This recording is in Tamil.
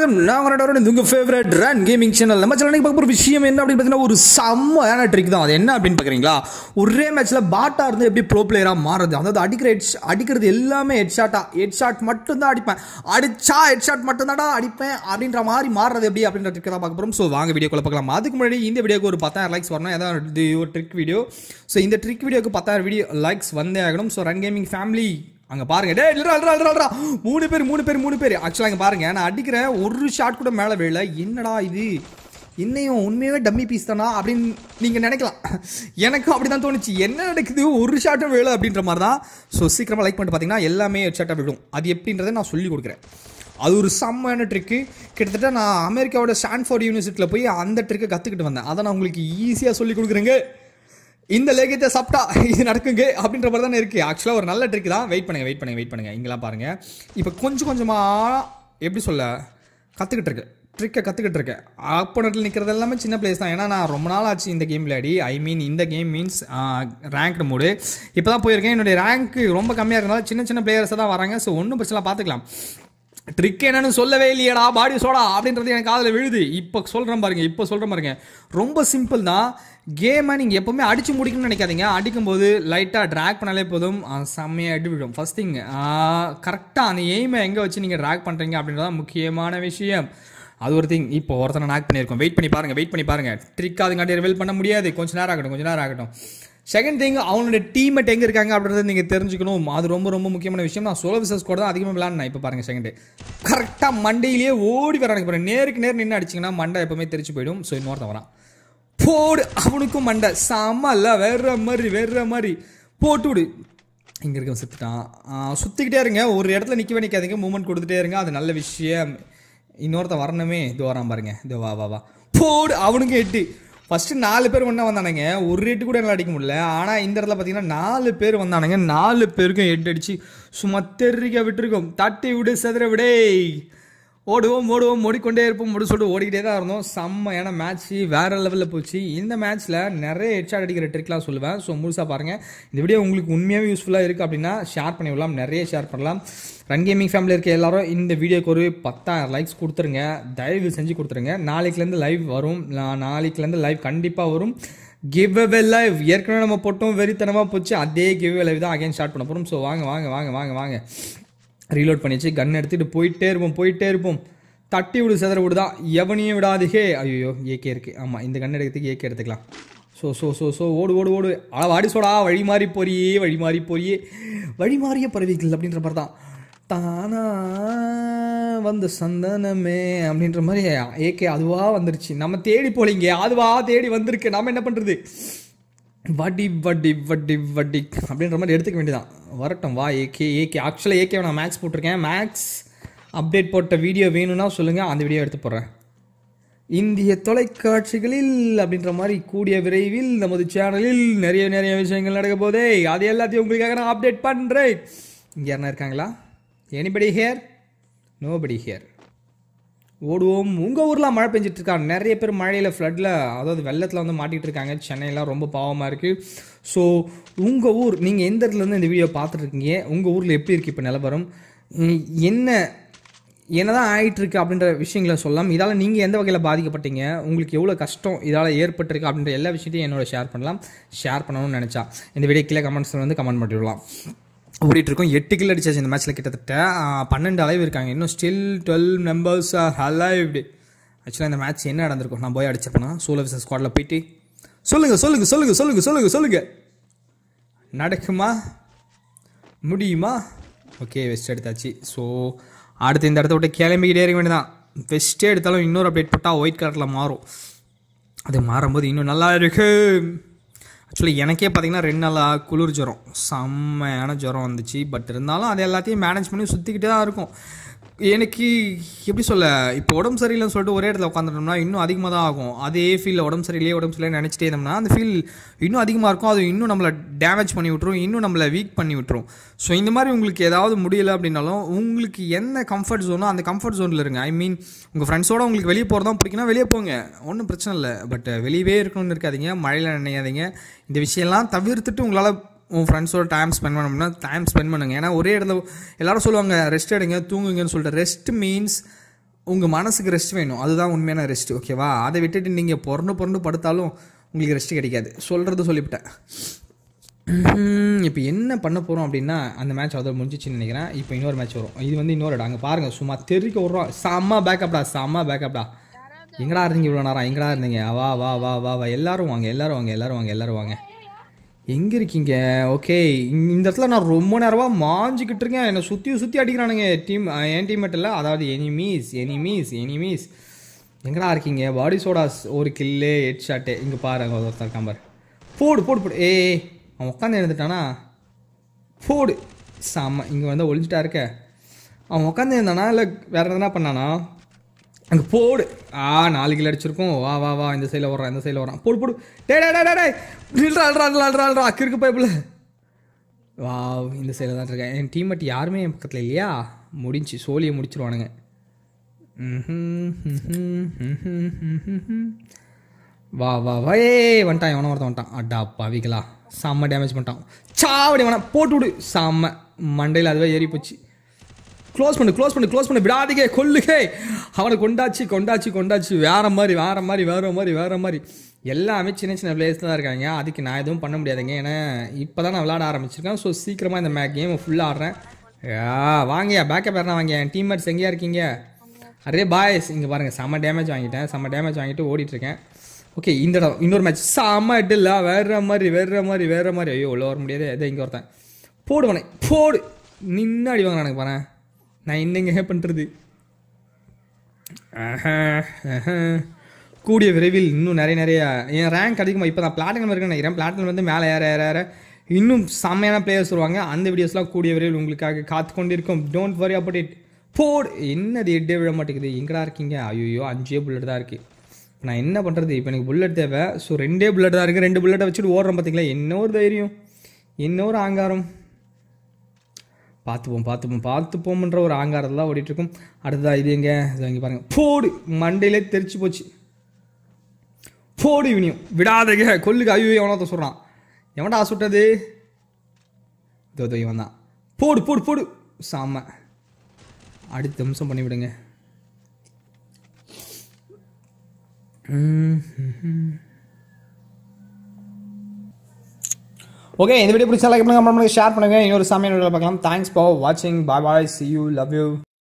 வணக்கம் நான் உங்களோட உங்கள் ஃபேவரட் ரன் கேமிங் சேனல் நம்ம சேனல் பார்க்க போகிற விஷயம் என்ன அப்படின்னு பார்த்தீங்கன்னா ஒரு செம்மையான ட்ரிக் தான் அது என்ன அப்படின்னு பார்க்குறீங்களா ஒரே மேட்ச்சில் பாட்டா இருந்து எப்படி ப்ரோ பிளேயராக மாறுது அதாவது அடிக்கிற ஹெட் அடிக்கிறது எல்லாமே ஹெட் ஷாட்டா ஹெட் ஷாட் மட்டும் தான் அடிப்பேன் அடிச்சா ஹெட் ஷாட் மட்டும் தான்டா அடிப்பேன் அப்படின்ற மாதிரி மாறுறது எப்படி அப்படின்ற ட்ரிக் தான் பார்க்க போகிறோம் ஸோ வாங்க வீடியோக்குள்ள பார்க்கலாம் அதுக்கு முன்னாடி இந்த வீடியோக்கு ஒரு பத்தாயிரம் லைக்ஸ் வரணும் ஏதாவது இது ஒரு ட்ரிக் வீடியோ ஸோ இந்த ட்ரிக் வீடியோக்கு பத்தாயிரம் வீடியோ லைக்ஸ் வந்தே ஆகணும் ஸோ ரன் கேமிங் ஃபேமிலி அங்க பாருங்க டே இல்லடா இல்லடா இல்லடா இல்லடா மூணு பேர் மூணு பேர் மூணு பேர் ஆக்சுவலாக இங்க பாருங்க நான் அடிக்கிறேன் ஒரு ஷாட் கூட மேலே விழல என்னடா இது இன்னையும் உண்மையாவே டம்மி பீஸ் தானா அப்படின்னு நீங்க நினைக்கலாம் எனக்கும் அப்படிதான் தோணுச்சு என்ன நடக்குது ஒரு ஷாட்டும் விழல அப்படின்ற மாதிரி தான் ஸோ சீக்கிரமா லைக் பண்ணிட்டு பார்த்தீங்கன்னா எல்லாமே ஷாட்டாக விடும் அது எப்படின்றத நான் சொல்லி கொடுக்குறேன் அது ஒரு செம்மையான ட்ரிக்கு கிட்டத்தட்ட நான் அமெரிக்காவோட ஸ்டான்ஃபோர்ட் யூனிவர்சிட்டியில் போய் அந்த ட்ரிக்கை கற்றுக்கிட்டு வந்தேன் அதை நான் உங்களுக்கு ஈஸியாக சொல்லி கொடுக்குறேங்க இந்த லேகியத்தை சாப்பிட்டா இது நடக்குங்க அப்படின்ற மாதிரி தானே இருக்குது ஆக்சுவலாக ஒரு நல்ல ட்ரிக் தான் வெயிட் பண்ணுங்க வெயிட் பண்ணுங்க வெயிட் பண்ணுங்க இங்கெல்லாம் பாருங்க இப்போ கொஞ்சம் கொஞ்சமாக எப்படி சொல்ல கற்றுக்கிட்டு இருக்கு ட்ரிக்கை கற்றுக்கிட்டு இருக்கேன் ஆப்போனட்டில் நிற்கிறது எல்லாமே சின்ன பிளேஸ் தான் ஏன்னா நான் ரொம்ப நாள் ஆச்சு இந்த கேம் விளையாடி ஐ மீன் இந்த கேம் மீன்ஸ் ரேங்க்டு மூடு இப்போ தான் போயிருக்கேன் என்னுடைய ரேங்க் ரொம்ப கம்மியாக இருக்கிறதால சின்ன சின்ன பிளேயர்ஸ் தான் வராங்க ஸோ ஒன்றும் பிரச்சனை பார்த்துக்கலாம் ட்ரிக் என்னன்னு சொல்லவே இல்லையடா பாடி சோடா அப்படின்றது எனக்கு காதில் விழுது இப்போ சொல்கிறேன் பாருங்க இப்போ சொல்கிறேன் பாருங்க ரொம்ப சிம்பிள் தான் கேமை நீங்கள் எப்போவுமே அடித்து முடிக்கணும்னு நினைக்காதீங்க அடிக்கும்போது லைட்டாக ட்ராக் பண்ணாலே போதும் அஹ், செம்மையா அடி விடும் ஃபர்ஸ்ட் திங் கரெக்டாக அந்த எய்மை எங்கே வச்சு நீங்கள் ட்ராக் பண்ணுறீங்க அப்படின்றதான் முக்கியமான விஷயம் அது ஒரு திங் இப்போ ஒருத்தனை நாக் பண்ணியிருக்கோம் வெயிட் பண்ணி பாருங்க வெயிட் பண்ணி பாருங்க ட்ரிக் அதுங்காட்டி ரிவீல் பண்ண முடியாது கொஞ்ச நேரம் ஆகட்டும் கொஞ்ச நேரம் ஆகட்டும் செகண்ட் திங் அவங்களோட டீமெட் எங்கே இருக்காங்க அப்படின்றத நீங்கள் தெரிஞ்சுக்கணும் அது ரொம்ப ரொம்ப முக்கியமான விஷயம் நான் சோலோ விசஸ் கூட தான் அதிகமாக விளாட்னேன் இப்போ பாருங்க செகண்ட் கரெக்டாக மண்டையிலேயே ஓடி வர எனக்கு பாருங்க நேருக்கு நேர் நின்று அடிச்சிங்கன்னா மண்டை எப்பவுமே தெரிச்சு போயிடும் ஸோ இன்னொருத்தன் வரான் போடு அவனுக்கும் மண்டை செம்ம இல்ல வேற மாதிரி வேற மாதிரி போட்டு விடு இங்கே இருக்க செத்துட்டான் ஆ, சுத்திக்கிட்டே இருங்க ஒரு இடத்துல நிற்கவே நிற்காதீங்க மூமெண்ட் கொடுத்துட்டே இருங்க அது நல்ல விஷயம் இன்னொருத்தன் வரணுமே இது வரான் பாருங்க இது வா வா வா போடு அவனுக்கு எட்டு ஃபர்ஸ்ட் நாலு பேர் ஒன்றா வந்தானுங்க ஒரு ரேட்டு கூட என்னால் அடிக்க முடியல ஆனால் இந்த இடத்துல பார்த்தீங்கன்னா நாலு பேர் வந்தானுங்க நாலு பேருக்கும் ஹெட் அடிச்சு சும்மா தெறிக்க விட்டுருக்கோம் தட்டி விடு செதற விடே ஓடுவோம் ஓடுவோம் ஓடிக்கொண்டே இருப்போம் முடி சொல்லிட்டு ஓடிக்கிட்டே தான் இருந்தோம் செம்மையான மேட்ச் வேற லெவலில் போச்சு இந்த மேட்ச்சில் நிறைய ஹெட்ஷாட் அடிக்கிற ட்ரிக்லாம் சொல்லுவேன் ஸோ முழுசாக பாருங்கள் இந்த வீடியோ உங்களுக்கு உண்மையாகவே யூஸ்ஃபுல்லாக இருக்குது அப்படின்னா ஷேர் பண்ணி விடலாம் நிறைய ஷேர் பண்ணலாம் ரன் கேமிங் ஃபேமிலி இருக்க எல்லாரும் இந்த வீடியோக்கு ஒரு பத்தாயிரம் லைக்ஸ் கொடுத்துருங்க தயவு செஞ்சு கொடுத்துருங்க நாளைக்குலேருந்து லைவ் வரும் நான் நாளைக்குலேருந்து லைவ் கண்டிப்பாக வரும் கிவ் அவே லைவ் ஏற்கனவே நம்ம போட்டோம் வெறித்தனமாக போச்சு அதே கிவ் அவே லைவ் தான் அகைன் ஸ்டார்ட் பண்ண போகிறோம் ஸோ வாங்க வாங்க வாங்க வாங்க வாங்க ரீலோட் பண்ணிச்சு கன் எடுத்துட்டு போயிட்டே இருப்போம் போயிட்டே இருப்போம் தட்டி விடு செதற விடு தான் எவனையும் விடாதீகே ஐயோ ஏகே இருக்கு ஆமாம் இந்த கன் எடுக்கிறதுக்கு ஏகே எடுத்துக்கலாம் ஸோ ஸோ ஸோ ஸோ ஓடு ஓடு ஓடு ஆ வாடி சோடா வழி மாறி போறியே வழி மாறி போறியே வழி மாறிய பறவைகள் அப்படின்ற மாதிரி தான் தானா வந்த சந்தனமே அப்படின்ற மாதிரி ஏகே அதுவா வந்துருச்சு நம்ம தேடி போலிங்க அதுவா தேடி வந்திருக்கு நாம என்ன பண்ணுறது வடி வடி வடி வடி அப்படின்ற மாதிரி எடுத்துக்க வேண்டியதான் வரட்டும் வா ஏகே ஏகே ஆக்சுவலாக ஏகே நான் மேக்ஸ் போட்டிருக்கேன் மேக்ஸ் அப்டேட் போட்ட வீடியோ வேணும்னா சொல்லுங்கள் அந்த வீடியோ எடுத்து போடுறேன் இந்திய தொலைக்காட்சிகளில் அப்படின்ற மாதிரி கூடிய விரைவில் நமது சேனலில் நிறைய நிறைய விஷயங்கள் நடக்க போதே அது எல்லாத்தையும் உங்களுக்காக நான் அப்டேட் பண்ணுறேன் இங்கே யாருனா இருக்காங்களா எனிபடி ஹேர் நோபடி ஹேர் ஓடுவோம் உங்கள் ஊரில் மழை பெஞ்சிட்டு இருக்கா நிறைய பேர் மழையில் ஃப்ளட்டில் அதாவது வெள்ளத்தில் வந்து மாட்டிகிட்டு இருக்காங்க சென்னையெல்லாம் ரொம்ப பாவமாக இருக்குது ஸோ உங்கள் ஊர் நீங்கள் எந்த இடத்துலேருந்து இந்த வீடியோ பார்த்துட்ருக்கீங்க உங்கள் ஊரில் எப்படி இருக்குது இப்போ நிலவரம் உம், என்ன என்னதான் ஆயிட்டு இருக்கு அப்படின்ற விஷயங்களை சொல்லலாம் இதால் நீங்கள் எந்த வகையில் பாதிக்கப்பட்டீங்க உங்களுக்கு எவ்வளோ கஷ்டம் இதால் ஏற்பட்டிருக்கு அப்படின்ற எல்லா விஷயத்தையும் என்னோட ஷேர் பண்ணலாம் ஷேர் பண்ணணும்னு நினச்சா இந்த வீடியோ கீழே கமெண்ட்ஸில் வந்து கமெண்ட் பண்ணிவிடலாம் ஓடிட்டு இருக்கோம் எட்டு கில் அடிச்சாச்சு இந்த மேட்ச்சில் கிட்டத்தட்ட ஆ, பன்னெண்டு அலைவ் இருக்காங்க இன்னும் ஸ்டில் டுவெல் மெம்பர்ஸ் ஆர் அலைவ்டு ஆக்சுவலாக இந்த மேட்ச் என்ன நடந்திருக்கும் நான் போய் அடிச்சிருப்பேனா சோலோ விசஸ் ஸ்குவாடில் போயிட்டு சொல்லுங்க சொல்லுங்க சொல்லுங்க சொல்லுங்க சொல்லுங்க சொல்லுங்க நடக்குமா முடியுமா ஓகே வெஸ்ட் எடுத்தாச்சு ஸோ அடுத்து இந்த இடத்த விட்டு கிளம்பிக்கிட்டே இருக்க வேண்டியதான் வெஸ்ட்டே எடுத்தாலும் இன்னொரு அப்டேட் போட்டால் ஒயிட் கலரில் மாறும் அது மாறும்போது இன்னும் நல்லா இருக்கு ஆக்சுவலி எனக்கே பார்த்தீங்கன்னா ரெண்டு நாளாக குளிர் ஜுரம் செம்மையான ஜுரம் வந்துச்சு பட் இருந்தாலும் அது எல்லாத்தையும் மேனேஜ் பண்ணி சுற்றிக்கிட்டே தான் இருக்கும் எனக்கு எப்படி சொல்ல இப்போ உடம்பு சரியில்லைன்னு சொல்லிட்டு ஒரே இடத்துல உட்காந்துட்டோம்னா இன்னும் அதிகமாக தான் ஆகும் அதே ஃபீலில் உடம்பு சரியில்லையே உடம்பு சரியில்லை நினச்சிட்டே இருந்தோம்னா அந்த ஃபீல் இன்னும் அதிகமாக இருக்கும் அது இன்னும் நம்மளை டேமேஜ் பண்ணி விட்ரும் இன்னும் நம்மளை வீக் பண்ணி விட்ரும் ஸோ இந்த மாதிரி உங்களுக்கு ஏதாவது முடியல அப்படின்னாலும் உங்களுக்கு என்ன கம்ஃபர்ட் ஜோனோ அந்த கம்ஃபர்ட் ஜோனில் இருங்க ஐ மீன் உங்கள் ஃப்ரெண்ட்ஸோட உங்களுக்கு வெளியே போகிறதா பிடிக்குன்னா வெளியே போங்க ஒன்றும் பிரச்சனை இல்லை பட் வெளியவே இருக்கணும்னு இருக்காதீங்க மழையில் நினைக்காதீங்க இந்த விஷயம்லாம் தவிர்த்துட்டு உங்களால் உன் ஃப்ரெண்ட்ஸோட டைம் ஸ்பெண்ட் பண்ணணும்னா டைம் ஸ்பெண்ட் பண்ணுங்க ஏன்னா ஒரே இடத்துல எல்லாரும் சொல்லுவாங்க ரெஸ்ட் எடுங்க தூங்குங்கன்னு சொல்லிட்டு ரெஸ்ட் மீன்ஸ் உங்கள் மனசுக்கு ரெஸ்ட் வேணும் அதுதான் உண்மையான ரெஸ்ட் ஓகேவா அதை விட்டுட்டு நீங்கள் புறண்டு புறண்டு படுத்தாலும் உங்களுக்கு ரெஸ்ட் கிடைக்காது சொல்கிறது சொல்லிவிட்டேன் இப்போ என்ன பண்ண போகிறோம் அப்படின்னா அந்த மேட்ச் அதோட முடிஞ்சிச்சுன்னு நினைக்கிறேன் இப்போ இன்னொரு மேட்ச் வரும் இது வந்து இன்னொரு இடம் அங்கே பாருங்கள் சும்மா தெறிக்க விட்றோம் செம்ம பேக்கப்டா செம்ம பேக்கப்டா எங்கடா இருந்தீங்க இவ்வளோ நேரம் எங்கடா இருந்தீங்க வா வா வா வா வா எல்லாரும் வாங்க எல்லாரும் வாங்க எல்லாரும் வாங்க எல்லாரும் வாங்க எங்கே இருக்கீங்க ஓகே இந்த இடத்துல நான் ரொம்ப நேரமாக மாஞ்சிக்கிட்டு இருக்கேன் என்னை சுற்றி சுற்றி அடிக்கிறானுங்க டீம் என் டீம்மேட் இல்லை அதாவது எனிமீஸ் எனிமீஸ் எனிமீஸ் எங்கடா இருக்கீங்க பாடி சோடாஸ் ஒரு கில்லு ஹெட் ஷாட்டு இங்கே பாருங்க ஒருத்தர் இருக்கான் பாரு போடு போடு போடு ஏய் அவன் உட்காந்து இருந்துட்டானா போடு செம்ம இங்கே வந்து ஒளிஞ்சிட்டா இருக்க அவன் உட்காந்து இருந்தானா இல்லை வேற எதனா பண்ணானா அங்கே போடு ஆ நாலு கிலோ அடிச்சிருக்கோம் வா வா வா இந்த சைடில் வர்றான் இந்த சைடில் வரான் போடு போடு டே டே டே டே நில்றா அல்றா அல்றா அல்றா அல்றா கிறுக்கு பைப்பில் வா இந்த சைடில் தான் இருக்கேன் என் டீம்மேட் யாருமே என் பக்கத்தில் இல்லையா முடிஞ்சு சோழியை முடிச்சிருவானுங்க வா வா வா ஏய் வந்துட்டான் எவனோ ஒருத்தன் வந்துட்டான் அடா பாவிகளா செம்ம டேமேஜ் பண்ணிட்டான் சாவடி வேணா போட்டு விடு செம்ம மண்டையில் அதுவே ஏறி போச்சு க்ளோஸ் பண்ணு க்ளோஸ் பண்ணு க்ளோஸ் பண்ணு விடாதீங்க கொல்லுகே அவனை கொண்டாச்சு கொண்டாச்சு கொண்டாச்சு வேற மாதிரி வேற மாதிரி வேற மாதிரி வேற மாதிரி எல்லாமே சின்ன சின்ன பிளேஸ் தான் இருக்காங்க அதுக்கு நான் எதுவும் பண்ண முடியாதுங்க ஏன்னா இப்போ தான் நான் விளாட ஆரம்பிச்சிருக்கேன் ஸோ சீக்கிரமாக இந்த மே கேமை ஃபுல்லாக ஆடுறேன் யா வாங்கயா பேக்கப் யாரா வாங்க என் டீம்மேட்ஸ் எங்கேயா இருக்கீங்க அரே பாய்ஸ் இங்கே பாருங்கள் செம்ம டேமேஜ் வாங்கிட்டேன் செம்ம டேமேஜ் வாங்கிட்டு ஓடிட்டுருக்கேன் ஓகே இந்த இடம் இன்னொரு மேட்ச் செம்ம இடில்ல வேற மாதிரி வேற மாதிரி வேற மாதிரி ஐயோ உள்ள வர முடியாது எதை இங்கே ஒருத்தன் போடுவனே போடு நின்று அடி வாங்க எனக்கு பாரு நான் என்னங்க பண்ணுறது கூடிய விரைவில் இன்னும் நிறைய நிறைய என் ரேங்க் அதிகமாக இப்போ நான் பிளாட்டினம் இருக்குன்னு நினைக்கிறேன் பிளாட்டினம் வந்து மேலே ஏற ஏற ஏற இன்னும் செம்மையான பிளேயர்ஸ் வருவாங்க அந்த வீடியோஸ்லாம் கூடிய விரைவில் உங்களுக்காக காத்து கொண்டிருக்கும் டோன்ட் வரி அபவுட் இட் போடு என்னது எட்டே விழ மாட்டேங்குது எங்கடா இருக்கீங்க ஐயோ அஞ்சே புல்லட் தான் இருக்குது நான் என்ன பண்ணுறது இப்போ எனக்கு புல்லட் தேவை ஸோ ரெண்டே புல்லட் தான் இருக்குது ரெண்டு புல்லட்டை வச்சுட்டு ஓடுறேன் பார்த்தீங்களா என்ன ஒரு தைரியம் என்ன ஒரு ஆங்காரம் பார்த்துப்போம் பார்த்துப்போம் பார்த்துப்போம்ன்ற ஒரு ஆங்காரத்தில் தான் ஓடிட்டுருக்கும் அடுத்ததா இது எங்க இது இங்கே பாருங்கள் போடு மண்டையிலே தெரிச்சு போச்சு போடு இவனியும் விடாதீங்க கொல்லுக்கு ஐயோ எவனோ சொல்கிறான் எவன்டா சுட்டது இதோ இதோ இவன் தான் போடு போடு போடு சாம அடுத்த நிமிஷம் பண்ணி விடுங்க ஓகே இந்த வீடியோ பிடிச்சா லைக் பண்ணுங்க ஷேர் பண்ணுங்க இன்னொரு சாமியான பார்க்கலாம் தேங்க்ஸ் ஃபார் வாட்சிங் bye bye see you love you